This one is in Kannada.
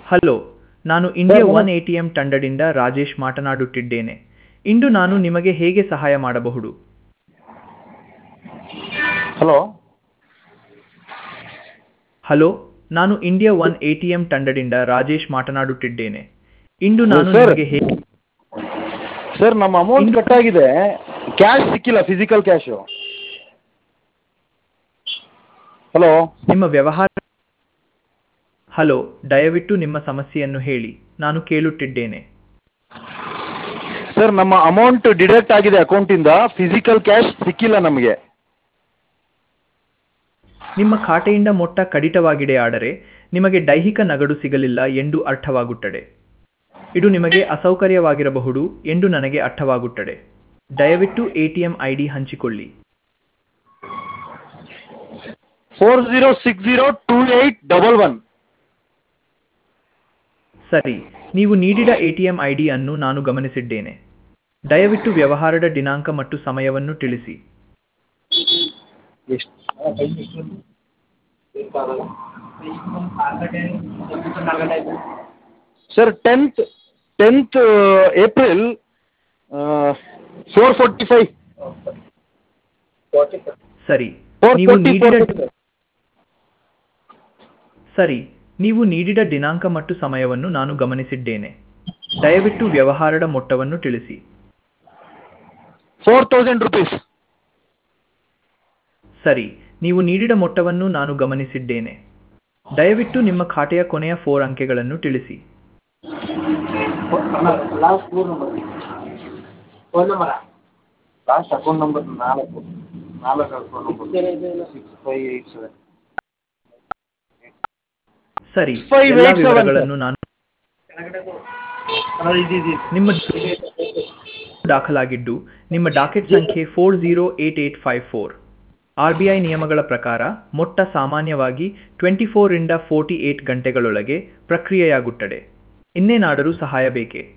ಹಲೋ ನಾನು India sir, one A T M ತಂಡದಿಂದ ರಾಜೇಶ್ ಮಾತನಾಡುತ್ತಿದ್ದೇನೆ ಇಂದು ನಾನು ನಿಮಗೆ ಹೇಗೆ ಸಹಾಯ ಮಾಡಬಹುದು ಹಲೋ ಹಲೋ ನಾನು India one A T M ತಂಡದಿಂದ ರಾಜೇಶ್ ಮಾತನಾಡುತ್ತಿದ್ದೇನೆ ಇಂದು ನಾನು ಸರ್. ನಿಮಗೆ ಹೇಗೆ ಸರ್ ನಮ್ಮ ಅಮೌಂಟ್ ಕಟ್ ಆಗಿದೆ ಕ್ಯಾಶ್ ಸಿಕ್ಕಿಲ್ಲ ಫಿಸಿಕಲ್ ಕ್ಯಾಶು ಹಲೋ ನಿಮ್ಮ ವ್ಯವಹಾರ ಹಲೋ ದಯವಿಟ್ಟು ನಿಮ್ಮ ಸಮಸ್ಯೆಯನ್ನು ಹೇಳಿ ನಾನು ಕೇಳುತ್ತಿದ್ದೇನೆ ಸರ್ ನಮ್ಮ ಅಮೌಂಟ್ ಡಿಡಕ್ಟ್ ಆಗಿದೆ ಅಕೌಂಟಿಂದ ಫಿಸಿಕಲ್ ಕ್ಯಾಶ್ ಸಿಕ್ಕಿಲ್ಲ ನಮಗೆ ನಿಮ್ಮ ಖಾತೆಯಿಂದ ಮೊತ್ತ ಕಡಿತವಾಗಿದೆ ಆದರೆ ನಿಮಗೆ ದೈಹಿಕ ನಗದು ಸಿಗಲಿಲ್ಲ ಎಂದು ಅರ್ಥವಾಗುತ್ತದೆ ಇದು ನಿಮಗೆ ಅಸೌಕರ್ಯವಾಗಿರಬಹುದು ಎಂದು ನನಗೆ ಅರ್ಥವಾಗುತ್ತದೆ ದಯವಿಟ್ಟು A T M I D ಹಂಚಿಕೊಳ್ಳಿ four zero six zero two eight double one ಸರಿ ನೀವು ನೀಡಿದ A T M I D ಅನ್ನು ನಾನು ಗಮನಿಸಿದ್ದೇನೆ ದಯವಿಟ್ಟು ವ್ಯವಹಾರದ ದಿನಾಂಕ ಮತ್ತು ಸಮಯವನ್ನು ತಿಳಿಸಿ ಎಷ್ಟು sir tenth tenth April four forty five ಸರಿ ಫೋರ್ ನೀವು ಫೋರ್ಟಿ ನೀಡಿದ ಸರಿ ನೀವು ನೀಡಿದ ದಿನಾಂಕ ಮತ್ತು ಸಮಯವನ್ನು ನಾನು ಗಮನಿಸಿದ್ದೇನೆ ದಯವಿಟ್ಟು ವ್ಯವಹಾರದ ಮೊತ್ತವನ್ನು ತಿಳಿಸಿ ಫೋರ್ ತೌಸಂಡ್ ರುಪೀಸ್ ಸರಿ ನೀವು ನೀಡಿದ ಮೊತ್ತವನ್ನು ನಾನು ಗಮನಿಸಿದ್ದೇನೆ ದಯವಿಟ್ಟು ನಿಮ್ಮ ಖಾತೆಯ ಕೊನೆಯ ಫೋರ್ ಅಂಕೆಗಳನ್ನು ತಿಳಿಸಿ ಲಾಸ್ಟ್ ಮೂರು number phone number last account number ನಾಲ್ಕು ನಾಲ್ಕು account number six five eight seven ಸರಿ Five ಎಲ್ಲಾ eight seven, ವಿವರಗಳನ್ನು ನಾನು ನಿಮ್ಮ ದಾಖಲಾಗಿದ್ದು ನಿಮ್ಮ ಡಾಕೆಟ್ ಸಂಖ್ಯೆ four zero eight eight five four R B I ನಿಯಮಗಳ ಪ್ರಕಾರ ಮೊತ್ತ ಸಾಮಾನ್ಯವಾಗಿ ಟ್ವೆಂಟಿ ಫೋರಿಂದ ಫೋರ್ಟಿ ಏಟ್ ಗಂಟೆಗಳೊಳಗೆ ಪ್ರಕ್ರಿಯೆಯಾಗುತ್ತದೆ ಇನ್ನೇನಾದರೂ ಸಹಾಯ ಬೇಕೇ